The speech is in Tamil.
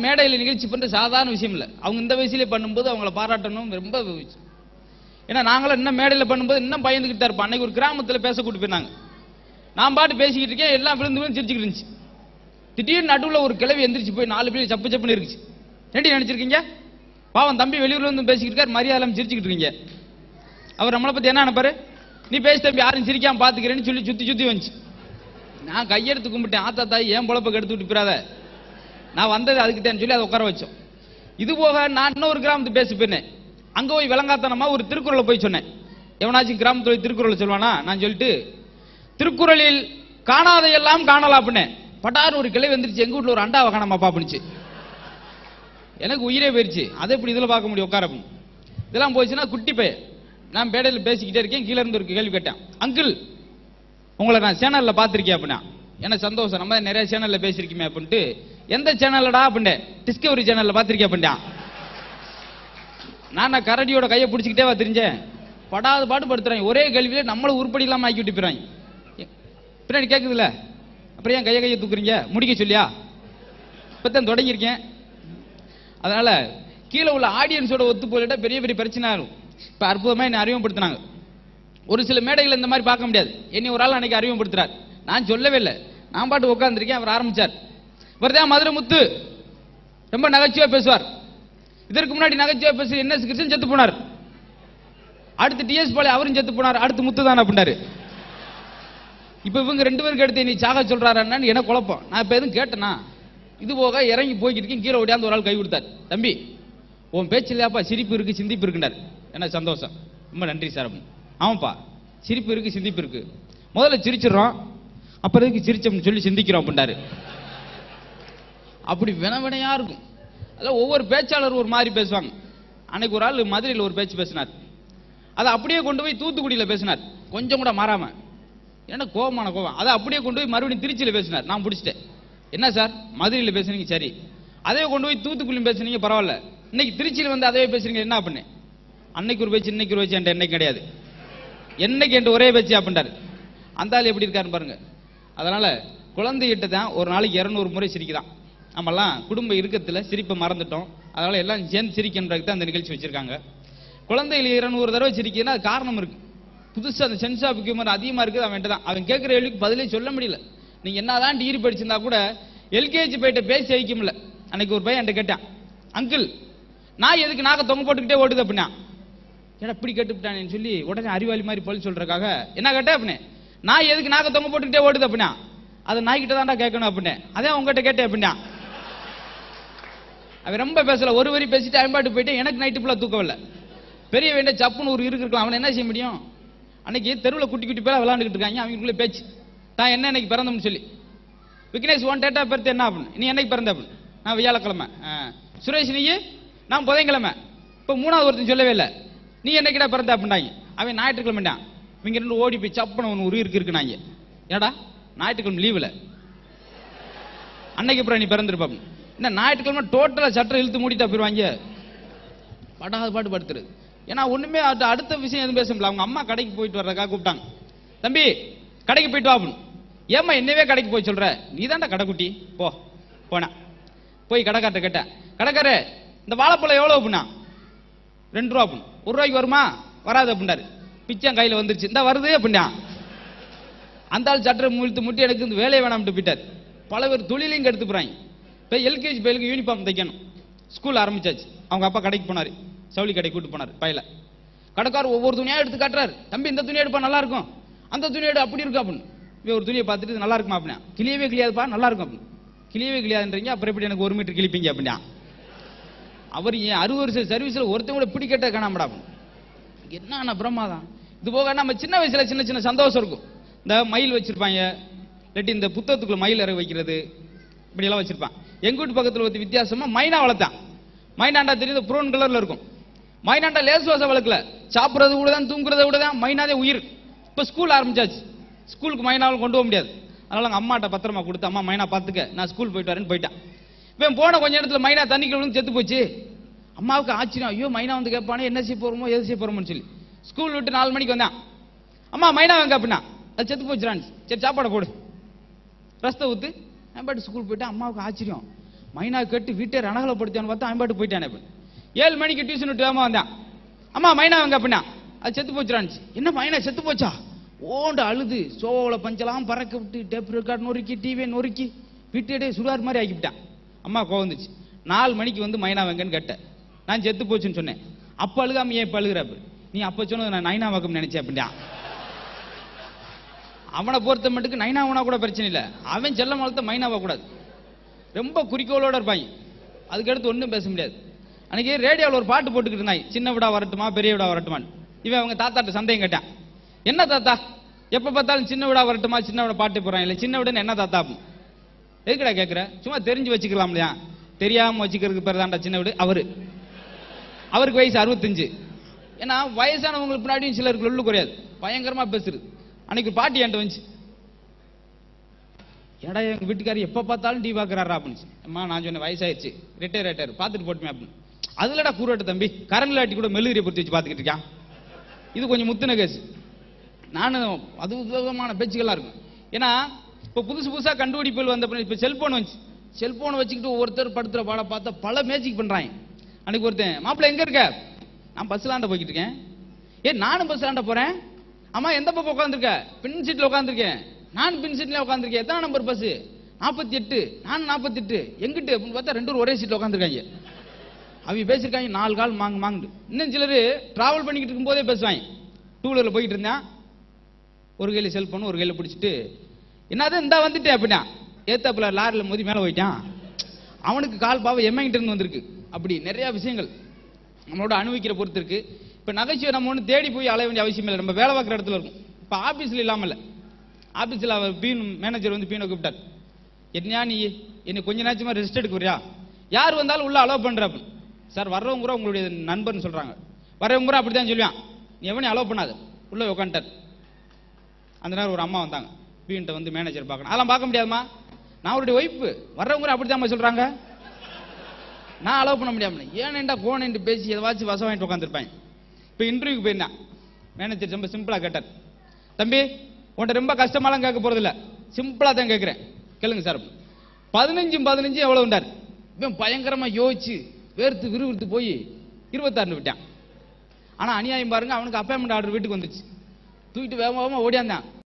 மேடையில் நிகழ்ச்சி பண்றது சாதாரண விஷயம் இல்லை அவங்க இந்த வயசுலயே பண்ணும்போது அவங்கள பாராட்டணும் ரொம்ப விஷயம். ஏன்னா நாங்களும் இன்னும் மேடையில் பண்ணும்போது இன்னும் பயந்துக்கிட்டு தான் இருப்போம் அன்னைக்கு ஒரு கிராமத்தில் பேச கூட்டு போயிருந்தாங்க நான் பாட்டு பேசிக்கிட்டு இருக்கேன் எல்லாம் விழுந்து விழுந்து சிரிச்சுக்கிட்டு இருந்துச்சு திடீர்னு நடுவில் ஒரு கிழவி எந்திரிச்சு போய் நாலு பேர் சப்பு சப்புன்னு இருந்துச்சு ஏண்டி நினைச்சிருக்கீங்க பாவம் தம்பி வெளியூர்ல வந்து பேசிக்கிட்டு இருக்காரு மரியாதை இல்லாம சிரிச்சுக்கிட்டு இருக்கீங்க அவர் நம்மளை பத்தி என்ன நினைப்பாரு நீ பேசி தம்பி யாரும் சிரிக்காம பாத்துக்கிறேன்னு சொல்லி சுத்தி சுத்தி வந்துச்சு நான் கையெடுத்து கும்பிட்டேன் ஆத்தா தாய் ஏன் பொழப்ப கெடுத்து விட்டு போறாத நான் வந்தது அதுக்கு தான் சொல்லி அதை உட்கார வச்சோம் இது போக நான் இன்னொரு கிராமத்துக்கு பேசி போயிருந்தேன் அங்க போய் விளங்காத்தனமா ஒரு திருக்குறளை போய் சொன்னேன் எவனாச்சும் கிராமத்துல போய் திருக்குறளை சொல்லுவானா நான் சொல்லிட்டு திருக்குறளில் காணாத எல்லாம் காணலாம் அப்படின்னேன் பட்டார் ஒரு கிளை வந்துருச்சு எங்க வீட்ல ஒரு அண்டாவை காணாம பாப்புனுச்சு எனக்கு உயிரே போயிருச்சு அதை எப்படி இதுல பார்க்க முடியும் உட்கார அப்படின்னு. இதெல்லாம் போச்சுன்னா குட்டி பையன் நான் பேடையில் பேசிக்கிட்டே இருக்கேன் கீழ இருந்து ஒரு கேள்வி கேட்டேன் அங்கிள் உங்களை நான் சேனல்ல பார்த்திருக்கேன் அப்படின்னா எனக்கு சந்தோஷம் நம்ம நிறைய சேனல்ல பேசியிருக்கீமே அப்படின்ட்டு எந்த சேனல்லடா அப்படின்ட்டு டிஸ்கவரி சேனல்ல பார்த்திருக்கேன் அப்படின்ட்டான் நான் நான் கரடியோட கையை பிடிச்சிக்கிட்டே வா தெரிஞ்சேன் படாத பாடு படுத்துறாங்க ஒரே கேள்வியில நம்மள உருப்படி இல்லாம ஆக்கி விட்டு போயிறாங்க பின்னாடி கேக்குதுல்ல அப்புறம் ஏன் கையை கையை தூக்குறீங்க முடிக்க சொல்லியா இப்பதான் தொடங்கியிருக்கேன் அதனால கீழே உள்ள ஆடியன்ஸோட ஒத்து போயிட்டா பெரிய பெரிய பிரச்சனை ஆகும் இப்ப அற்புதமா என்னை அறிமுகப்படுத்தினாங்க ஒரு சில மேடைகள் இந்த மாதிரி பார்க்க முடியாது என்னை ஒரு ஆள் அன்னைக்கு அறிமுகப்படுத்துறார் நான் சொல்லவே இல்லை நான் பாட்டு உட்காந்துருக்கேன் அவர் ஆரம்பிச்சார் இவர்தான் மதுரை முத்து ரொம்ப நகைச்சுவையா பேசுவார் இதற்கு முன்னாடி நகைச்சுவையா பேசி என்ன கிருஷ்ணன் செத்து போனார் அடுத்து டிஎஸ் பாலே அவரும் செத்து போனார் அடுத்து முத்து தான் அப்படின்னாரு இப்ப இவங்க ரெண்டு பேருக்கு எடுத்து நீ சாக சொல்றாருன்னு எனக்கு குழப்பம் நான் இப்ப எதுவும் கேட்டேனா இது போக இறங்கி போய்கிட்டு இருக்கேன் கீழே ஓடியாந்து ஒரு ஆள் கை கொடுத்தார் தம்பி உன் பேச்சு இல்லையாப்பா சிரிப்பு இருக்கு சிந்திப்பு இருக்குண்டார் எனக்கு சந்தோஷம் ரொம்ப நன்றி சார் அப்படின்னு. ஆமாப்பா சிரிப்பு இருக்கு சிந்திப்பு இருக்கு முதல்ல சிரிச்சிடுறோம் அப்புறம் எதுக்கு சிரிச்சோம்னு சொல்லி சிந்திக்கிறோம் அப்படின்றாரு அப்படி வினவினையா இருக்கும் அதில் ஒவ்வொரு பேச்சாளர் ஒரு மாதிரி பேசுவாங்க அன்னைக்கு ஒரு ஆள் மதுரையில் ஒரு பேச்சு பேசினார் அதை அப்படியே கொண்டு போய் தூத்துக்குடியில் பேசினார் கொஞ்சம் கூட மாறாம என்ன கோபமான கோபம் அதை அப்படியே கொண்டு போய் மறுபடியும் திருச்சியில் பேசினார் நான் பிடிச்சிட்டேன் என்ன சார் மதுரையில் பேசுனீங்க சரி அதே கொண்டு போய் தூத்துக்குடியில் பேசுனீங்க பரவாயில்ல இன்னைக்கு திருச்சியில் வந்து அதே பேசுறீங்க என்ன பண்ணேன் அன்னைக்கு ஒரு பேச்சு இன்னைக்கு ஒரு பேச்சு என்கிட்ட என்னைக்கு கிடையாது என்னைக்கு என்கிட்ட ஒரே பேச்சு அப்படின்றாரு அந்த ஆள் எப்படி இருக்காருன்னு பாருங்க அதனால குழந்தைகிட்ட தான் ஒரு நாளைக்கு இருநூறு முறை சிரிக்குதான் நம்மலாம் குடும்ப இறுக்கத்துல சிரிப்பை மறந்துட்டோம் அதனால எல்லாம் சேர்ந்து சிரிக்கின்றதுக்கு தான் அந்த நிகழ்ச்சி வச்சிருக்காங்க குழந்தைகள் இருநூறு தடவை சிரிக்குதுன்னா அது காரணம் இருக்கு புதுசா அந்த சென்ஸ் ஆஃப் ஹியூமர் அதிகமா இருக்குது அவன்கிட்ட தான் அவன் கேட்கிற கேள்விக்கு பதிலே சொல்ல முடியல நீங்க என்னதான் டிகிரி படிச்சிருந்தா கூட எல்கேஜி போயிட்ட பேசி வைக்க முடியல அன்னைக்கு ஒரு பையன் என்கிட்ட கேட்டான் அங்கிள் நான் எதுக்கு நாக்க தொங்க போட்டுக்கிட்டே ஓடுது அப்படின்னா ஏடா இப்படி கேட்டுவிட்டானேன்னு சொல்லி உடனே அறிவாளி மாதிரி பழி சொல்றதுக்காக என்ன கேட்டேன் அப்படின்னு நான் எதுக்கு நாக்க தொங்க போட்டுக்கிட்டே ஓடுது அப்படின்னா அதை நாய்கிட்ட தான்டா கேட்கணும் அப்படின்னு அதே உங்ககிட்ட கேட்டேன் அப்படின்னா அவன் ரொம்ப பேசல ஒரு வரி பேசிட்டு அயன்பாட்டு போயிட்டு எனக்கு நைட்டு ஃபுல்லாக தூக்கம் இல்லை பெரிய வேண்டிய சப்புன்னு ஒரு இருக்கு இருக்கலாம் அவன் என்ன செய்ய முடியும் அன்னைக்கு தெருவில் குட்டி குட்டி பேர் விளாண்டுக்கிட்டு இருக்காங்க அவங்களுக்குள்ள பேச்சு தான் என்ன இன்னைக்கு பிறந்தோம்னு சொல்லி விக்னேஷ் ஒன் டேட்டா பர்த் என்ன அப்படின்னு நீ என்னைக்கு பிறந்த அப்படின்னு நான் வியாழக்கிழமை ஆ. சுரேஷ் நீ நான் புதன்கிழமை இப்போ மூணாவது ஒருத்தன் சொல்லவே இல்லை நீ என்னைக்கிடா பிறந்த அப்படின்னாங்க அவன் ஞாயிற்றுக்கிழமைட்டான் இவங்க ரெண்டு ஓடி போய் சப்புன்னு ஒன்று ஒரு இருக்கு இருக்குனாங்க ஏடா ஞாயிற்றுக்கிழமை லீவில் அன்னைக்கு அப்புறம் நீ பிறந்திருப்ப அப்படின்னு. என்ன ஞாயிற்றுக்கிழமை டோட்டலாக சட்டை இழுத்து மூடிட்டா போயிருவாங்க படாத பாட்டு படுத்துறது ஏன்னா ஒண்ணுமே அது அடுத்த விஷயம் எதுவும் பேச முடியல அவங்க அம்மா கடைக்கு போயிட்டு வர்றதுக்காக கூப்பிட்டாங்க தம்பி கடைக்கு போயிட்டு வா அப்படின்னு ஏம்மா என்னவே கடைக்கு போய் சொல்ற நீ தான்டா கடைக்குட்டி போ போனேன் போய் கடைக்கார்ட்ட கேட்டேன் கடைக்காரே இந்த வாழைப்பழம் எவ்வளவு அப்படின்னா ரெண்டு ரூபா அப்படின்னு ஒரு ரூபாய்க்கு வருமா வராது அப்படின்னாரு பிச்சை கையில வந்துருச்சு இந்த வருது அப்படின்னா அந்த ஆள் சட்டரை முழுத்து முட்டி எனக்கு இந்த வேலையை வேணாம்ட்டு போயிட்டார் பல பேர் தொழிலையும் எடுத்து போறாங்க இப்போ எல்கேஜி பையலுக்கு யூனிஃபார்ம் தைக்கணும் ஸ்கூல் ஆரம்பிச்சாச்சு அவங்க அப்பா கடைக்கு போனாரு சவுளி கடைக்கு கூட்டு போனார் பையில கடைக்காரர் ஒவ்வொரு துணியா எடுத்து காட்டுறாரு தம்பி இந்த துணி எடுப்பா நல்லா இருக்கும் அந்த துணி எடு அப்படி இருக்கு அப்படின்னு இவன் ஒரு துணியை பார்த்துட்டு இது நல்லா இருக்குமா அப்படின்னா கிளியவே கிளியாதுப்பா நல்லா இருக்கும் அப்படின்னு கிளியவே கிளியாதுன்றீங்க அப்புறம் எப்படி எனக்கு ஒரு மீட்டர் கிழிப்பீங்க அப்படின்னா அவர் ஏன் அறுபது வருஷம் சர்வீஸ்ல ஒருத்தன் கூட பிடிக்கட்ட காணாமடா என்ன பிரமாதம் இது போக நம்ம சின்ன வயசுல சின்ன சின்ன சந்தோஷம் இருக்கும் இந்த மயில் வச்சிருப்பாங்க இல்லாட்டி இந்த புத்தகத்துக்குள்ள மயில் இறகு வைக்கிறது இப்படி எல்லாம் வச்சிருப்பான் எங்க வீட்டு பக்கத்துல ஒரு வித்தியாசமா மைனா வளர்த்தான் மைனாண்டா தெரியுது ப்ரௌன் கலர்ல இருக்கும் மைனாண்டா லேஸ் வாச வளர்க்கல சாப்பிடுறது கூட தான் தூங்குறத விட தான் மைனாதே உயிர் இப்ப ஸ்கூல் ஆரம்பிச்சாச்சு ஸ்கூலுக்கு மைனாவும் கொண்டு போக முடியாது அதனால அவங்க அம்மாட்ட பத்திரமா கொடுத்து அம்மா மைனா பாத்துக்க நான் ஸ்கூல் போயிட்டு வரேன்னு போயிட்டான் இவன் போன கொஞ்ச நேரத்துல மைனா தண்ணிக்குள்ள விழுந்து செத்து போச்சு அம்மாவுக்கு ஆச்சரியம் ஐயோ மைனா வந்து கேட்பானே என்ன செய்ய போறோமோ எது செய்ய போறோமோன்னு சொல்லி ஸ்கூல் விட்டு நாலு மணிக்கு வந்தான் அம்மா மைனா வாங்க அப்படின்னா அது செத்து போச்சுறான் சரி சாப்பாடை போடு ரசத்தை ஊத்து நான் பாட்டு ஸ்கூல் போயிட்டு அம்மாவுக்கு ஆச்சரியம் மைனா கேட்டு வீட்டை ரணகலப்படுத்தான்னு பார்த்தா அவன் பாட்டு போயிட்டானே இப்ப. ஏழு மணிக்கு டியூஷன் விட்டு வேகமா வந்தான் அம்மா மைனா எங்க அப்படின்னா அது செத்து போச்சுடான்ச்சு என்ன மைனா செத்து போச்சா ஓண்டு அழுது சோள பஞ்சலாம் பறக்க விட்டு டேப் ரெக்கார்ட் நொறுக்கி டிவியை நொறுக்கி வீட்டே சுடார் மாதிரி ஆக்கிவிட்டான் அம்மா கோவம் வந்துச்சு நாலு மணிக்கு வந்து மைனா வெங்கன்னு கேட்டேன் நான் செத்து போச்சுன்னு சொன்னேன் அப்ப அழுகாம ஏன் இப்ப அழுகுறப்ப நீ அப்ப சொன்னது நான் நைனா வாக்கம் நினைச்சேன் அப்படின்னா அவனை பொறுத்த மட்டுக்கு நைனாவனா கூட பிரச்சனை இல்லை அவன் செல்ல வளர்த்த மைனாவா கூடாது ரொம்ப குறிக்கோளோட இருப்பாங்க அதுக்கடுத்து ஒன்றும் பேச முடியாது அன்னைக்கு ரேடியோவில் ஒரு பாட்டு போட்டுக்கிட்டு இருந்தாங்க சின்ன விடா வரட்டுமா பெரிய விடா வரட்டுமான்னு இவன் அவங்க தாத்தாட்ட சந்தேகம் கேட்டான் என்ன தாத்தா எப்போ பார்த்தாலும் சின்ன விடா வரட்டுமா சின்ன விட பாட்டு போறாங்க இல்லை சின்ன விடன்னு என்ன தாத்தா அப்படி எதுக்குடா கேட்குற சும்மா தெரிஞ்சு வச்சுக்கலாம் இல்லையா தெரியாம வச்சுக்கிறதுக்கு பேர் தான்டா சின்ன விடு அவரு அவருக்கு வயசு அறுபத்தஞ்சு ஏன்னா வயசானவங்களுக்கு பின்னாடியும் சிலருக்கு உள்ளு குறையாது பயங்கரமா பேசுறது அன்னைக்கு ஒரு பாட்டி என்கிட்ட வந்துச்சு ஏடா எங்க வீட்டுக்காரர் எப்ப பார்த்தாலும் டீ பாக்குறாரா அப்படின்னு அம்மா நான் சொன்னேன் வயசாயிருச்சு ரிட்டையர் ஆயிட்டாரு பார்த்துட்டு போட்டுமே அப்படின்னு அதுலடா கூறாட்டு தம்பி கரண்ட் லாட்டி கூட மெழுகிரி பொறுத்து வச்சு பார்த்துக்கிட்டு இருக்கான் இது கொஞ்சம் முத்துன கேஸ் நானும் அது விதமான பேச்சுக்கெல்லாம் இருக்கும் ஏன்னா இப்போ புதுசு புதுசா கண்டுபிடிப்புகள் வந்த பிறகு இப்போ செல்போன் வந்துச்சு செல்போனை வச்சுக்கிட்டு ஒருத்தர் படுத்துற பாட பார்த்தா பல மேஜிக் பண்றாங்க அன்னைக்கு ஒருத்தன் மாப்பிள்ளை எங்க இருக்க நான் பஸ்லாண்ட போய்கிட்டு இருக்கேன் ஏ நானும் பஸ்லாண்ட போறேன் அம்மா எந்த பக்கம் உட்காந்துருக்க பின் சீட்ல உட்காந்துருக்கேன் நான் பின் சீட்ல உட்காந்துருக்கேன் எத்தனை நம்பர் பஸ் நாற்பத்தி எட்டு நான் நாற்பத்தி எட்டு எங்கிட்டு அப்படின்னு பார்த்தா ரெண்டு பேரும் ஒரே சீட்ல உட்காந்துருக்காங்க அவங்க பேசியிருக்காங்க நாலு கால் மாங்கு மாங்குண்டு இன்னும் சிலர் டிராவல் பண்ணிக்கிட்டு இருக்கும்போதே பேசுவாங்க டூ வீலரில் போயிட்டு இருந்தேன் ஒரு கையில் செல்போன் ஒரு கையில் பிடிச்சிட்டு என்னது இந்தா வந்துட்டேன் அப்படின்னா ஏத்தாப்புல லாரியில் மோதி மேலே போயிட்டான் அவனுக்கு கால் பாவம் எம்மைங்கிட்ட இருந்து வந்திருக்கு அப்படி நிறைய விஷயங்கள் நம்மளோட அனுபவிக்கிற பொறுத்து இருக்கு இப்போ நகைச்சுவை நம்ம ஒன்று தேடி போய் அலைய வேண்டிய அவசியம் இல்லை நம்ம வேலை பார்க்குற இடத்துல இருக்கும் இப்போ ஆஃபீஸில் இல்லாமல் இல்லை ஆஃபீஸில் அவர் பீன் மேனேஜர் வந்து பீனை கூப்பிட்டார் என்னையா நீ என்னை கொஞ்ச நேரமா ரெஸ்ட் எடுக்க வரியா யார் வந்தாலும் உள்ள அலோவ் பண்ற அப்படின்னு சார் வர்றவங்க கூட உங்களுடைய நண்பர்னு சொல்றாங்க வர்றவங்க கூட அப்படித்தான் சொல்லுவான் நீ எவனையும் அலோவ் பண்ணாத உள்ள உட்காந்துட்டார் அந்த நேரம் ஒரு அம்மா வந்தாங்க பீன்ட்ட வந்து மேனேஜர் பார்க்கணும் அதெல்லாம் பார்க்க முடியாதுமா நான் அவருடைய ஒய்ஃபு வர்றவங்க கூட அப்படித்தான் சொல்றாங்க நான் அலோவ் பண்ண முடியாம ஏனேண்டா கோனேன்ட்டு பேசி எதாச்சும் வசம் வாங்கிட்டு உட்காந்துருப்பேன் இப்போ இன்டர்வியூக்கு போயிருந்தேன் மேனேஜர் ரொம்ப சிம்பிளா கேட்டார் தம்பி உன்ட்ட ரொம்ப கஷ்டமாலாம் கேட்க போறதில்ல சிம்பிளா தான் கேட்கிறேன் கேளுங்க சார் பதினஞ்சும் பதினஞ்சும் எவ்வளவு உண்டார் இவன் பயங்கரமா யோசிச்சு வேர்த்து விறுவிறுத்து போய் இருபத்தாறுன்னு விட்டான் ஆனா அநியாயம் பாருங்க அவனுக்கு அப்பாயின்மெண்ட் ஆர்டர் வீட்டுக்கு வந்துச்சு தூக்கிட்டு வேகமா வேகமா ஓடியாந்தான்